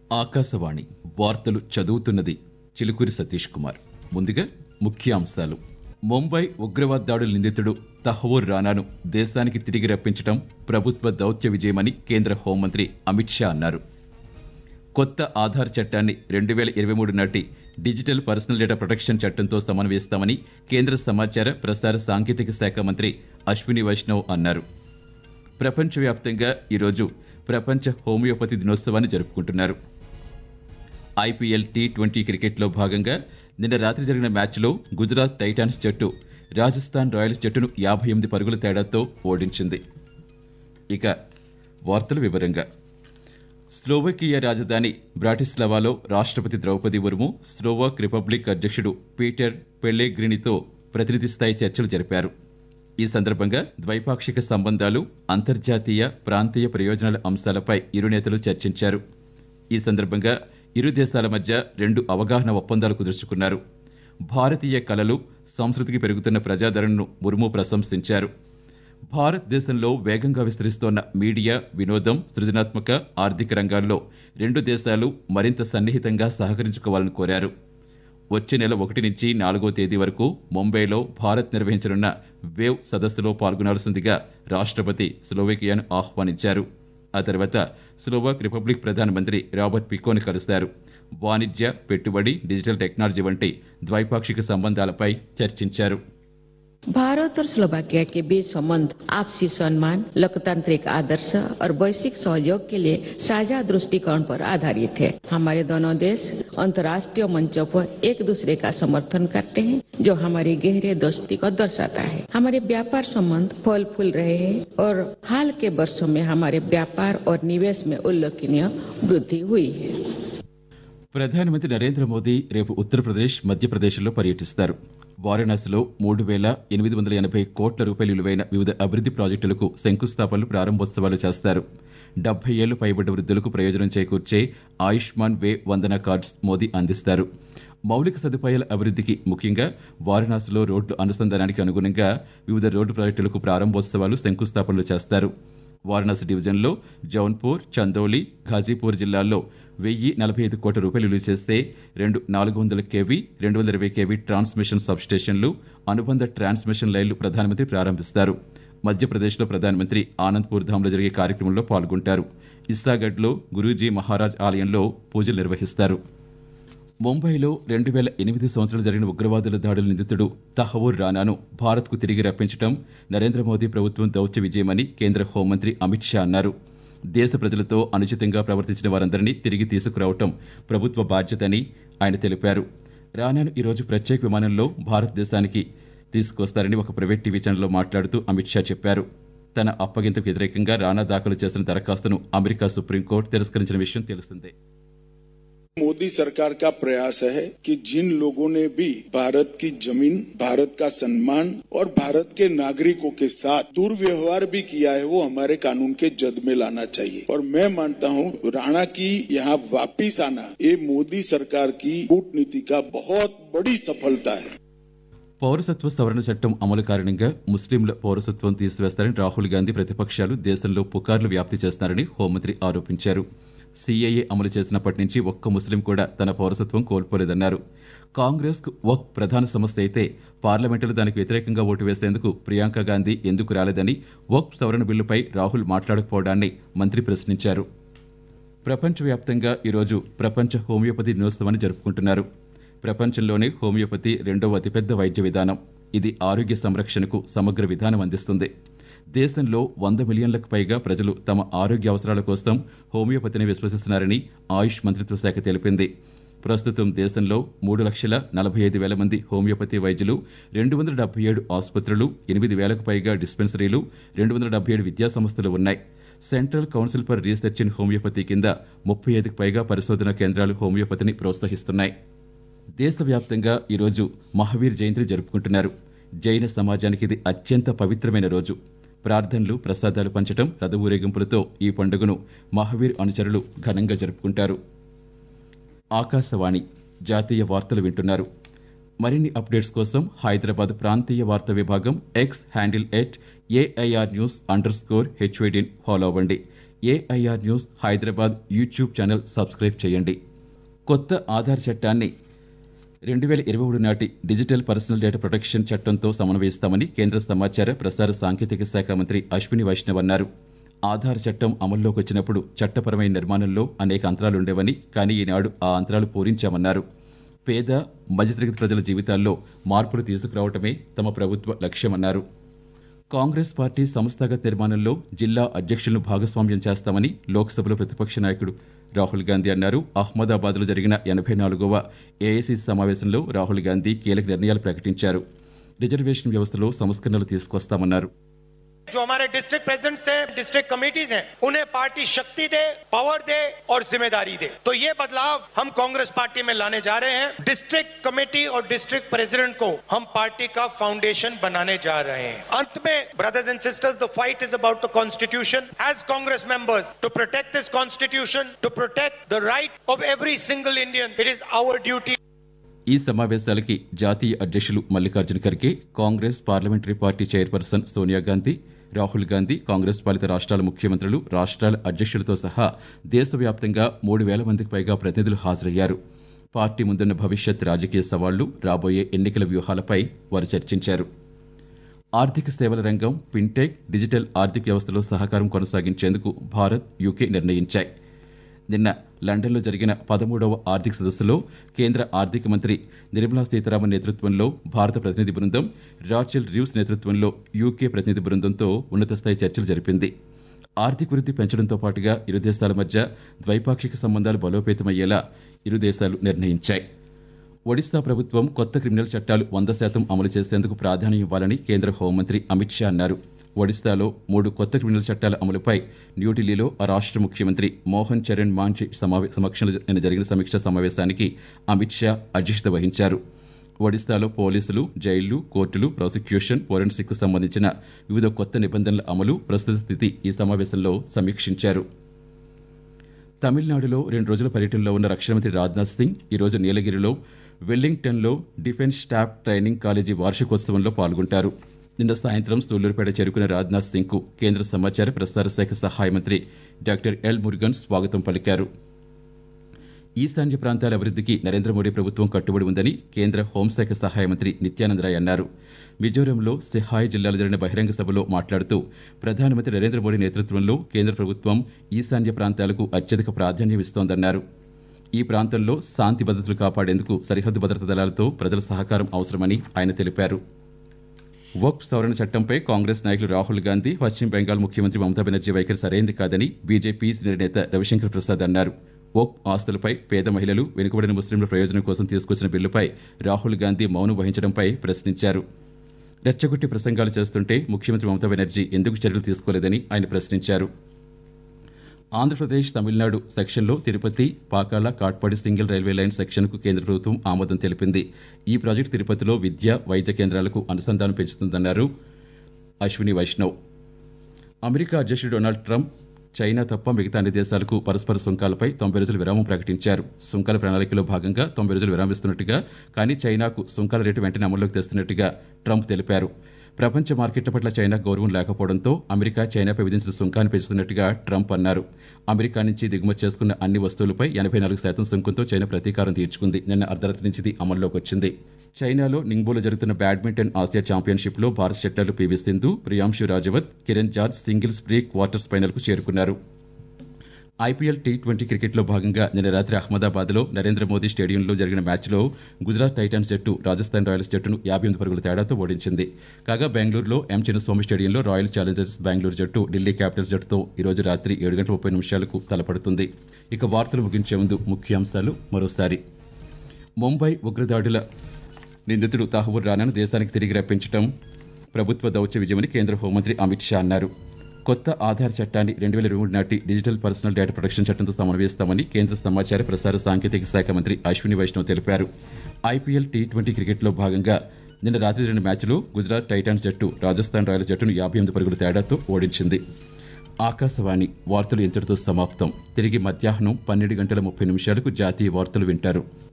ఆకాశవాణి వార్తలు చదువుతున్నది చిలుకూరి సతీష్ కుమార్ ముందుగా ముఖ్యాంశాలు ముంబై ఉగ్రవాద దాడుల నిందితుడు తహవూర్ రానాను దేశానికి తిరిగి రప్పించడం ప్రభుత్వ దౌత్య విజయమని కేంద్ర హోంమంత్రి అమిత్ షా అన్నారు కొత్త ఆధార్ చట్టాన్ని రెండు వేల ఇరవై మూడు నాటి డిజిటల్ పర్సనల్ డేటా ప్రొటెక్షన్ చట్టంతో సమన్వయిస్తామని కేంద్ర సమాచార ప్రసార సాంకేతిక శాఖ మంత్రి అశ్విని వైష్ణవ్ అన్నారు ప్రపంచవ్యాప్తంగా ఈరోజు ప్రపంచ హోమియోపతి దినోత్సవాన్ని జరుపుకుంటున్నారు ఐపీఎల్ టీ ట్వంటీ క్రికెట్లో భాగంగా నిన్న రాత్రి జరిగిన మ్యాచ్లో గుజరాత్ టైటాన్స్ జట్టు రాజస్థాన్ రాయల్స్ జట్టును యాభై ఎనిమిది పరుగుల తేడాతో ఓడించింది ఇక వార్తల వివరంగా స్లోవకియా రాజధాని బ్రాటిస్లవాలో రాష్ట్రపతి ద్రౌపది ముర్ము స్లోవాక్ రిపబ్లిక్ అధ్యక్షుడు పీటర్ పెల్లెగ్రినితో ప్రతినిధి స్థాయి చర్చలు జరిపారు ఈ సందర్భంగా ద్వైపాక్షిక సంబంధాలు అంతర్జాతీయ ప్రాంతీయ ప్రయోజనాల అంశాలపై ఇరు నేతలు చర్చించారు ఈ సందర్భంగా ఇరు దేశాల మధ్య రెండు అవగాహన ఒప్పందాలు కుదుర్చుకున్నారు భారతీయ కళలు సంస్కృతికి పెరుగుతున్న ప్రజాదరణను ముర్ము ప్రశంసించారు భారతదేశంలో వేగంగా విస్తరిస్తోన్న మీడియా వినోదం సృజనాత్మక ఆర్థిక రంగాల్లో రెండు దేశాలు మరింత సన్నిహితంగా సహకరించుకోవాలని కోరారు వచ్చే నెల ఒకటి నుంచి నాలుగో తేదీ వరకు ముంబైలో భారత్ నిర్వహించనున్న వేవ్ సదస్సులో పాల్గొనాల్సిందిగా రాష్ట్రపతి స్లోవేకియాను ఆహ్వానించారు ఆ తర్వాత స్లోవాక్ రిపబ్లిక్ ప్రధానమంత్రి రాబర్ట్ పికోని కలుస్తారు వాణిజ్య పెట్టుబడి డిజిటల్ టెక్నాలజీ వంటి ద్వైపాక్షిక సంబంధాలపై చర్చించారు भारत और स्लोवाकिया के बीच संबंध आपसी सम्मान लोकतांत्रिक आदर्श और वैश्विक सहयोग के लिए साझा दृष्टिकोण पर आधारित है हमारे दोनों देश अंतर्राष्ट्रीय मंचों पर एक दूसरे का समर्थन करते हैं जो हमारी गहरे दोस्ती को दर्शाता है हमारे व्यापार संबंध फल फूल रहे हैं और हाल के वर्षों में हमारे व्यापार और निवेश में उल्लेखनीय वृद्धि हुई है ప్రధానమంత్రి నరేంద్ర మోదీ రేపు ఉత్తరప్రదేశ్ మధ్యప్రదేశ్లో పర్యటిస్తారు వారణాసిలో మూడు వేల ఎనిమిది వందల ఎనభై కోట్ల రూపాయలు విలువైన వివిధ అభివృద్ధి ప్రాజెక్టులకు శంకుస్థాపనలు ప్రారంభోత్సవాలు చేస్తారు డెబ్బై ఏళ్లు పైబడ్డ వృద్ధులకు ప్రయోజనం చేకూర్చే ఆయుష్మాన్ వే వందన కార్డ్స్ మోదీ అందిస్తారు మౌలిక సదుపాయాల అభివృద్ధికి ముఖ్యంగా వారణాసిలో రోడ్లు అనుసంధానానికి అనుగుణంగా వివిధ రోడ్డు ప్రాజెక్టులకు ప్రారంభోత్సవాలు శంకుస్థాపనలు చేస్తారు వారణాసి డివిజన్లో జౌన్పూర్ చందౌలి ఘాజీపూర్ జిల్లాల్లో వెయ్యి నలభై ఐదు కోట్ల రూపాయలు విలువ చేస్తే రెండు నాలుగు వందల కేవీ రెండు వందల ఇరవై కేవీ ట్రాన్స్మిషన్ సబ్స్టేషన్లు అనుబంధ ట్రాన్స్మిషన్ లైన్లు ప్రధానమంత్రి ప్రారంభిస్తారు మధ్యప్రదేశ్లో ప్రధానమంత్రి ఆనంద్పూర్ ధామ్లో జరిగే కార్యక్రమంలో పాల్గొంటారు ఇస్సాగఢ్లో గురూజీ మహారాజ్ ఆలయంలో పూజలు నిర్వహిస్తారు ముంబైలో రెండు వేల ఎనిమిది సంవత్సరాలు జరిగిన ఉగ్రవాదుల దాడుల నిందితుడు తహవూర్ రానాను భారత్కు తిరిగి రప్పించడం నరేంద్ర మోదీ ప్రభుత్వం దౌత్య విజయమని కేంద్ర హోంమంత్రి అమిత్ షా అన్నారు దేశ ప్రజలతో అనుచితంగా ప్రవర్తించిన వారందరినీ తిరిగి తీసుకురావటం ప్రభుత్వ బాధ్యతని ఆయన తెలిపారు రానాను ఈరోజు ప్రత్యేక విమానంలో భారతదేశానికి తీసుకొస్తారని ఒక ప్రైవేట్ టీవీ ఛానల్లో మాట్లాడుతూ అమిత్ షా చెప్పారు తన అప్పగింతకు వ్యతిరేకంగా రానా దాఖలు చేసిన దరఖాస్తును అమెరికా సుప్రీంకోర్టు తిరస్కరించిన విషయం తెలిసిందే मोदी सरकार का प्रयास है कि जिन लोगों ने भी भारत की जमीन भारत का सम्मान और भारत के नागरिकों के साथ दुर्व्यवहार भी किया है वो हमारे कानून के जद में लाना चाहिए और मैं मानता हूँ राणा की यहाँ वापिस आना ये मोदी सरकार की कूटनीति का बहुत बड़ी सफलता है పౌరసత్వ సవరణ చట్టం అమలు కారణంగా ముస్లింల పౌరసత్వం తీసివేస్తారని రాహుల్ గాంధీ ప్రతిపక్షాలు దేశంలో పుకార్లు వ్యాప్తి చేస్తున్నారని హోంమంత్రి ఆరోపించారు సీఏఏ అమలు చేసినప్పటి నుంచి ఒక్క ముస్లిం కూడా తన పౌరసత్వం కోల్పోలేదన్నారు కాంగ్రెస్ వక్ ప్రధాన సమస్య అయితే పార్లమెంటులో దానికి వ్యతిరేకంగా ఓటు వేసేందుకు ప్రియాంక గాంధీ ఎందుకు రాలేదని వక్ సవరణ బిల్లుపై రాహుల్ మాట్లాడకపోవడాన్ని మంత్రి ప్రశ్నించారు ప్రపంచవ్యాప్తంగా ఈరోజు ప్రపంచ హోమియోపతి దినోత్సవాన్ని జరుపుకుంటున్నారు ప్రపంచంలోనే హోమియోపతి రెండవ అతిపెద్ద వైద్య విధానం ఇది ఆరోగ్య సంరక్షణకు సమగ్ర విధానం అందిస్తుంది దేశంలో వంద మిలియన్లకు పైగా ప్రజలు తమ ఆరోగ్య అవసరాల కోసం హోమియోపతిని విశ్వసిస్తున్నారని ఆయుష్ మంత్రిత్వ శాఖ తెలిపింది ప్రస్తుతం దేశంలో మూడు లక్షల నలభై ఐదు వేల మంది హోమియోపతి వైద్యులు రెండు వందల డెబ్బై ఏడు ఆసుపత్రులు ఎనిమిది వేలకు పైగా డిస్పెన్సరీలు రెండు వందల డెబ్బై ఏడు విద్యా సంస్థలు ఉన్నాయి Central Council for Research in Homoeopathy కింద ముప్పై ఐదుకు పైగా పరిశోధన కేంద్రాలు హోమియోపతిని ప్రోత్సహిస్తున్నాయి దేశవ్యాప్తంగా ఈరోజు మహావీర్ జయంతిని జరుపుకుంటున్నారు జైన సమాజానికి ఇది అత్యంత పవిత్రమైన రోజు ప్రార్థనలు ప్రసాదాలు పంచడం రథ ఊరేగింపులతో ఈ పండుగను మహావీర్ అనుచరులు ఘనంగా జరుపుకుంటారు ఆకాశవాణి జాతీయ వార్తలు వింటున్నారు మరిన్ని అప్డేట్స్ కోసం హైదరాబాద్ ప్రాంతీయ వార్తా విభాగం X handle at AIR news underscore హెచ్వైడిన్ ఫాలో అవ్వండి AIR news Hyderabad YouTube channel subscribe చేయండి కొత్త ఆధార్ చట్టాన్ని రెండు వేల ఇరవై మూడు నాటి డిజిటల్ పర్సనల్ డేటా ప్రొటెక్షన్ చట్టంతో సమన్వయిస్తామని కేంద్ర సమాచార ప్రసార సాంకేతిక శాఖ మంత్రి అశ్విని వైష్ణవ్ అన్నారు ఆధార్ చట్టం అమల్లోకి వచ్చినప్పుడు చట్టపరమైన నిర్మాణంలో అనేక అంతరాలుండేవని కానీ ఈనాడు ఆ అంతరాలు పూరించామన్నారు పేద మధ్యతరగతి ప్రజల జీవితాల్లో మార్పులు తీసుకురావటమే తమ ప్రభుత్వ లక్ష్యమన్నారు కాంగ్రెస్ పార్టీ సంస్థాగత నిర్మాణంలో జిల్లా అధ్యక్షులను భాగస్వామ్యం చేస్తామని లోక్సభలో ప్రతిపక్ష నాయకుడు రాహుల్ గాంధీ అన్నారు అహ్మదాబాద్లో జరిగిన ఎనభై నాలుగవ ఏఐసీసీ సమావేశంలో రాహుల్ గాంధీ కీలక నిర్ణయాలు ప్రకటించారు రిజర్వేషన్ వ్యవస్థలో సంస్కరణలు తీసుకొస్తామన్నారు जो हमारे डिस्ट्रिक्ट प्रेसिडेंट्स हैं डिस्ट्रिक्ट कमेटीज हैं उन्हें पार्टी शक्ति दे पावर दे और जिम्मेदारी दे तो ये बदलाव हम कांग्रेस पार्टी में लाने जा रहे हैं डिस्ट्रिक्ट कमेटी और डिस्ट्रिक्ट प्रेसिडेंट को हम पार्टी का फाउंडेशन बनाने जा रहे हैं अंत में brothers and sisters the fight is about the constitution as Congress members to protect this constitution to protect the right of every single Indian it is our duty ఈ సమావేశాలకి జాతీయ అధ్యక్షులు Mallikarjuna Kharge Congress parliamentary party chairperson Sonia Gandhi Rahul Gandhi Congress పాలిత రాష్ట్రాల ముఖ్యమంత్రులు రాష్ట్రాల అధ్యక్షులతో సహా దేశవ్యాప్తంగా మూడు వేల మందికి పైగా ప్రతినిధులు హాజరయ్యారు పార్టీ ముందున్న భవిష్యత్ రాజకీయ సవాళ్లు రాబోయే ఎన్నికల వ్యూహాలపై వారు చర్చించారు ఆర్థిక సేవల రంగం ఫిన్టెక్ డిజిటల్ ఆర్థిక వ్యవస్థలో సహకారం కొనసాగించేందుకు భారత్ యూకే నిర్ణయించాయి నిన్న లండన్లో జరిగిన పదమూడవ ఆర్థిక సదస్సులో కేంద్ర ఆర్థిక మంత్రి నిర్మలా సీతారామన్ నేతృత్వంలో భారత ప్రతినిధి బృందం రాచెల్ రివ్స్ నేతృత్వంలో యూకే ప్రతినిధి బృందంతో ఉన్నత స్థాయి చర్చలు జరిపింది ఆర్థిక వృద్ధి పెంచడంతో పాటుగా ఇరు దేశాల మధ్య ద్వైపాక్షిక సంబంధాలు బలోపేతమయ్యేలా ఇరు దేశాలు నిర్ణయించాయి ఒడిశా ప్రభుత్వం కొత్త క్రిమినల్ చట్టాలు వంద శాతం అమలు చేసేందుకు ప్రాధాన్యం ఇవ్వాలని కేంద్ర హోంమంత్రి అమిత్ షా అన్నారు ఒడిశాలో మూడు కొత్త క్రిమినల్ చట్టాల అమలుపై న్యూఢిల్లీలో ఆ రాష్ట్ర ముఖ్యమంత్రి మోహన్ చరణ్ మాంఝీ సమావే సమక్షంలో నిన్న జరిగిన సమీక్షా సమావేశానికి అమిత్ షా అధ్యక్షత వహించారు ఒడిశాలో పోలీసులు జైళ్లు కోర్టులు ప్రాసిక్యూషన్ ఫోరెన్సిక్ కు సంబంధించిన వివిధ కొత్త నిబంధనల అమలు ప్రస్తుత స్థితి ఈ సమావేశంలో సమీక్షించారు తమిళనాడులో రెండు రోజుల పర్యటనలో ఉన్న రక్షణ మంత్రి రాజ్నాథ్ సింగ్ ఈరోజు నీలగిరిలో వెల్లింగ్టన్లో డిఫెన్స్ స్టాఫ్ ట్రైనింగ్ కాలేజీ వార్షికోత్సవంలో పాల్గొంటారు నిన్న సాయంత్రం సూళ్లూరుపేట చేరుకున్న రాజ్నాథ్ సింగ్ కు కేంద్ర సమాచార ప్రసార శాఖ సహాయ మంత్రి డాక్టర్ ఎల్ మురుగన్ స్వాగతం పలికారు ఈశాన్య ప్రాంతాల అభివృద్ధికి నరేంద్ర మోడీ ప్రభుత్వం కట్టుబడి ఉందని కేంద్ర హోంశాఖ సహాయ మంత్రి నిత్యానంద రాయ్ అన్నారు మిజోరంలో సిహాయ్ జిల్లాలో జరిగిన బహిరంగ సభలో మాట్లాడుతూ ప్రధానమంత్రి నరేంద్ర మోడీ నేతృత్వంలో కేంద్ర ప్రభుత్వం ఈశాన్య ప్రాంతాలకు అత్యధిక ప్రాధాన్యం ఇస్తోందన్నారు ఈ ప్రాంతంలో శాంతి భద్రతలు కాపాడేందుకు సరిహద్దు భద్రతా దళాలతో ప్రజల సహకారం అవసరమని ఆయన తెలిపారు వక్ఫ్ సవరణ చట్టంపై కాంగ్రెస్ నాయకులు రాహుల్ గాంధీ పశ్చిమ బెంగాల్ ముఖ్యమంత్రి మమతా బెనర్జీ వైఖరి సరైంది కాదని బీజేపీ సీనియర్ నేత రవిశంకర్ ప్రసాద్ అన్నారు వక్ఫ్ ఆస్తులపై పేద మహిళలు వెనుకబడిన ముస్లింల ప్రయోజనం కోసం తీసుకొచ్చిన బిల్లుపై రాహుల్ గాంధీ మౌనం వహించడంపై ప్రశ్నించారు రెచ్చగొట్టి ప్రసంగాలు చేస్తుంటే ముఖ్యమంత్రి మమతా బెనర్జీ ఎందుకు చర్యలు తీసుకోలేదని ఆయన ప్రశ్నించారు ఆంధ్రప్రదేశ్ తమిళనాడు సెక్షన్లో Tirupati Pakala Katpadi single railway line సెక్షన్కు కేంద్ర ప్రభుత్వం ఆమోదం తెలిపింది ఈ ప్రాజెక్టు తిరుపతిలో విద్య వైద్య కేంద్రాలకు అనుసంధానం పెంచుతుందన్నారు అశ్విని వైష్ణవ్ అమెరికా అధ్యక్షుడు డొనాల్డ్ ట్రంప్ చైనా తప్ప మిగతా అన్ని దేశాలకు పరస్పర సుంకాలపై తొంభై రోజుల విరామం ప్రకటించారు సుంకాల ప్రణాళికలో భాగంగా తొంభై రోజులు విరామిస్తున్నట్టుగా కానీ చైనాకు సుంకాల రేటు వెంటనే అమల్లోకి తెస్తున్నట్టుగా ట్రంప్ తెలిపారు ప్రపంచ మార్కెట్ల పట్ల చైనా గౌరవం లేకపోవడంతో అమెరికా చైనాపై విధించిన సుంకాన్ని పెంచుతున్నట్టుగా ట్రంప్ అన్నారు అమెరికా నుంచి దిగుమతి చేసుకున్న అన్ని వస్తువులపై ఎనభై నాలుగు శాతం సుంకంతో చైనా ప్రతీకారం తీర్చుకుంది నిన్న అర్ధరాత్రి నుంచి ఇది అమల్లోకి వచ్చింది చైనాలో నింగ్బోలో జరుగుతున్న బ్యాడ్మింటన్ ఆసియా ఛాంపియన్షిప్లో భారత షట్లర్లు PV Sindhu Priyanshu Rajawat Kiran George singles pre quarters ఫైనల్కు చేరుకున్నారు ఐపీఎల్ టీ ట్వంటీ క్రికెట్లో భాగంగా నిన్న రాత్రి అహ్మదాబాద్లో నరేంద్ర మోదీ స్టేడియంలో జరిగిన మ్యాచ్లో గుజరాత్ టైటాన్స్ జట్టు రాజస్థాన్ రాయల్స్ జట్టును యాభై ఎనిమిది పరుగుల తేడాతో ఓడించింది కాగా బెంగళూరులో ఎం చిన్నస్వామి స్టేడియంలో రాయల్ ఛాలెంజర్స్ బెంగళూరు జట్టు ఢిల్లీ క్యాపిటల్స్ జట్టుతో ఈరోజు రాత్రి ఏడు గంటల ముప్పై నిమిషాలకు తలపడుతుంది ఇక వార్తలు ముగించే ముందు ముఖ్యాంశాలు మరోసారి ముంబై ఉగ్రదాడుల నిందితుడు తహబూర్ రానాను దేశానికి తిరిగి రప్పించడం ప్రభుత్వ దౌత్య విజయమని కేంద్ర హోంమంత్రి అమిత్ షా అన్నారు కొత్త ఆధార్ చట్టాన్ని రెండు వేల ఇరవై మూడు నాటి డిజిటల్ పర్సనల్ డేటా ప్రొటెక్షన్ చట్టంతో సమన్వయిస్తామని కేంద్ర సమాచార ప్రసార సాంకేతిక శాఖ మంత్రి అశ్విని వైష్ణవ్ తెలిపారు ఐపీఎల్ టీ ట్వంటీ క్రికెట్లో భాగంగా నిన్న రాత్రి రెండు మ్యాచ్లు గుజరాత్ టైటాన్స్ జట్టు రాజస్థాన్ రాయల్స్ జట్టును యాభై ఎనిమిది పరుగుల తేడాతో ఓడించింది ఆకాశవాణి వార్తలు ఇంతటితో సమాప్తం తిరిగి మధ్యాహ్నం పన్నెండు గంటల ముప్పై నిమిషాలకు జాతీయ వార్తలు వింటారు